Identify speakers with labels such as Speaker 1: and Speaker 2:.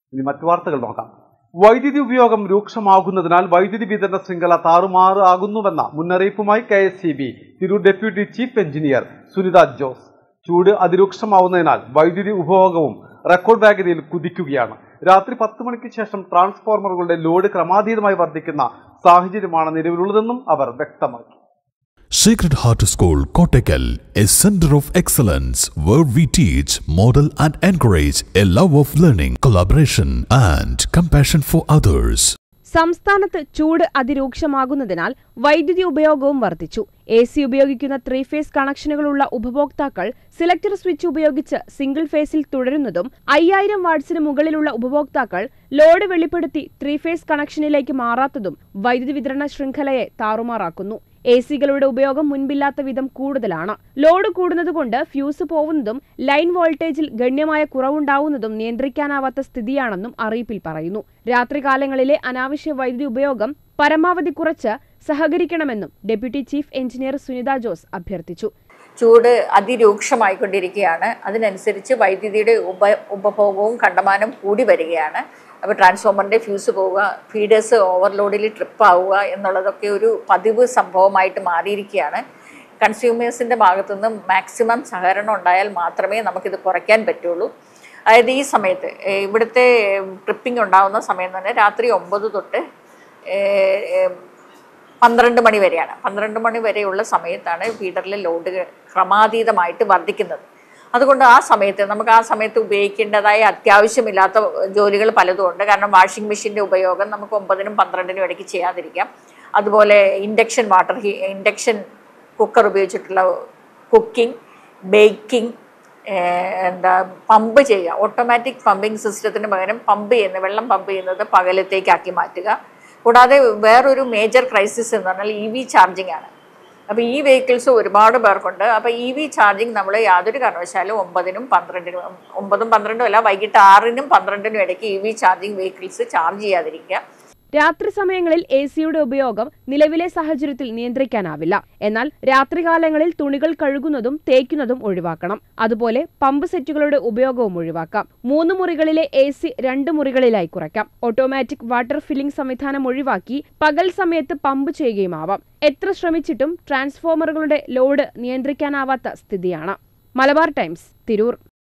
Speaker 1: ഇനി മറ്റു വാർത്തകൾ നോക്കാം വൈദ്യുതി ഉപയോഗം രൂക്ഷമാകുന്നതിനാൽ വൈദ്യുതി വിതരണ ശൃംഖല താറുമാറ് ആകുന്നുവെന്ന മുന്നറിയിപ്പുമായി K S C B Tirur deputy chief engineer Sunitha Jose ചൂട് അതിരൂക്ഷമാവുന്നതിനാൽ വൈദ്യുതി ഉപഭോഗവും റെക്കോർഡ് വേഗതയിൽ കുതിക്കുകയാണ് രാത്രി പത്ത് മണിക്ക് ശേഷം ട്രാൻസ്ഫോർമറുകളുടെ ലോഡ് ക്രമാതീതമായി വർദ്ധിക്കുന്ന സാഹചര്യമാണ് നിലവിലുള്ളതെന്നും അവർ വ്യക്തമാക്കി
Speaker 2: Sacred Heart School, Kottakkal, a center of excellence where we teach, model and encourage a love of learning, collaboration and compassion for others.
Speaker 3: സംസ്ഥാനത്ത് ചൂട് അതിരൂക്ഷമാകുന്നതിനാൽ വൈദ്യുതി ഉപയോഗവും വർദ്ധിച്ചു എ സി ഉപയോഗിക്കുന്ന ത്രീ ഫേസ് കണക്ഷനുകളുള്ള ഉപഭോക്താക്കൾ സിലക്ടർ സ്വിച്ച് ഉപയോഗിച്ച് സിംഗിൾ ഫേസിൽ തുടരുന്നതും അയ്യായിരം വാട്സിന് മുകളിലുള്ള ഉപഭോക്താക്കൾ ലോഡ് വെളിപ്പെടുത്തി ത്രീ ഫേസ് കണക്ഷനിലേക്ക് മാറാത്തതും വൈദ്യുതി വിതരണ ശൃംഖലയെ താറുമാറാക്കുന്നു എ സികളുടെ ഉപയോഗം മുൻപില്ലാത്ത വിധം കൂടുതലാണ് ലോഡ് കൂടുന്നതുകൊണ്ട് ഫ്യൂസ് പോകുന്നതും ലൈൻ വോൾട്ടേജിൽ ഗണ്യമായ കുറവുണ്ടാവുന്നതും നിയന്ത്രിക്കാനാവാത്ത സ്ഥിതിയാണെന്നും അറിയിപ്പിൽ പറയുന്നു രാത്രികാലങ്ങളിലെ അനാവശ്യ വൈദ്യുതി ഉപയോഗം പരമാവധി കുറച്ച് സഹകരിക്കണമെന്നും deputy chief engineer Sunitha Jose അഭ്യർത്ഥിച്ചു
Speaker 4: ചൂട് അതിരൂക്ഷമായിക്കൊണ്ടിരിക്കുകയാണ് അതിനനുസരിച്ച് വൈദ്യുതിയുടെ ഉപ ഉപഭോഗവും കണ്ടമാനം കൂടി വരികയാണ് അപ്പോൾ ട്രാൻസ്ഫോമറിൻ്റെ ഫ്യൂസ് പോവുക ഫീഡേഴ്സ് ഓവർലോഡിൽ ട്രിപ്പ് ആവുക എന്നുള്ളതൊക്കെ ഒരു പതിവ് സംഭവമായിട്ട് മാറിയിരിക്കുകയാണ് കൺസ്യൂമേഴ്സിൻ്റെ ഭാഗത്തുനിന്ന് മാക്സിമം സഹകരണം ഉണ്ടായാൽ മാത്രമേ നമുക്കിത് കുറയ്ക്കാൻ പറ്റുള്ളൂ അതായത് ഈ സമയത്ത് ഏഹ് ഇവിടുത്തെ ട്രിപ്പിംഗ് ഉണ്ടാകുന്ന സമയം തന്നെ രാത്രി ഒമ്പത് തൊട്ട് ഏഹ് ഏഹ് പന്ത്രണ്ട് മണി വരെയാണ് പന്ത്രണ്ട് മണി വരെയുള്ള സമയത്താണ് ഫീഡറിലെ ലോഡ് ക്രമാതീതമായിട്ട് വർദ്ധിക്കുന്നത് അതുകൊണ്ട് ആ സമയത്ത് നമുക്ക് ആ സമയത്ത് ഉപയോഗിക്കേണ്ടതായ അത്യാവശ്യമില്ലാത്ത ജോലികൾ പലതും ഉണ്ട് കാരണം വാഷിംഗ് മെഷീൻ്റെ ഉപയോഗം നമുക്ക് ഒമ്പതിനും പന്ത്രണ്ടിനും ഇടയ്ക്ക് ചെയ്യാതിരിക്കാം അതുപോലെ ഇൻഡക്ഷൻ വാട്ടർ ഹീ ഇൻഡക്ഷൻ കുക്കർ ഉപയോഗിച്ചിട്ടുള്ള കുക്കിംഗ് ബേക്കിംഗ് എന്താ പമ്പ് ചെയ്യുക ഓട്ടോമാറ്റിക് പമ്പിംഗ് സിസ്റ്റത്തിന് പകരം പമ്പ് ചെയ്യുന്ന വെള്ളം പമ്പ് ചെയ്യുന്നത് പകലത്തേക്കാക്കി മാറ്റുക കൂടാതെ വേറൊരു മേജർ ക്രൈസിസ് എന്ന് പറഞ്ഞാൽ ഇ വി ചാർജിങ് ആണ് അപ്പോൾ ഈ വെഹിക്കിൾസ് ഒരുപാട് പേർക്കുണ്ട് അപ്പോൾ ഇ വി ചാർജിങ് നമ്മൾ യാതൊരു കാരണവശാലും ഒമ്പതിനും പന്ത്രണ്ടിനും ഒമ്പതും പന്ത്രണ്ടും അല്ല വൈകിട്ട് ആറിനും പന്ത്രണ്ടിനും ഇടയ്ക്ക് E V charging vehicles charge ചെയ്യാതിരിക്കുക
Speaker 3: രാത്രി സമയങ്ങളിൽ എ സിയുടെ ഉപയോഗം നിലവിലെ സാഹചര്യത്തിൽ നിയന്ത്രിക്കാനാവില്ല എന്നാൽ രാത്രികാലങ്ങളിൽ തുണികൾ കഴുകുന്നതും തേക്കുന്നതും ഒഴിവാക്കണം അതുപോലെ പമ്പ് സെറ്റുകളുടെ ഉപയോഗവും ഒഴിവാക്കാം മൂന്ന് മുറികളിലെ എ സി രണ്ട് മുറികളിലായി കുറയ്ക്കാം ഓട്ടോമാറ്റിക് വാട്ടർ ഫില്ലിംഗ് സംവിധാനം ഒഴിവാക്കി പകൽ സമയത്ത് പമ്പ് ചെയ്യുകയുമാവാം എത്ര ശ്രമിച്ചിട്ടും ട്രാൻസ്ഫോമറുകളുടെ ലോഡ് നിയന്ത്രിക്കാനാവാത്ത സ്ഥിതിയാണ് മലബാർ ടൈംസ് തിരൂർ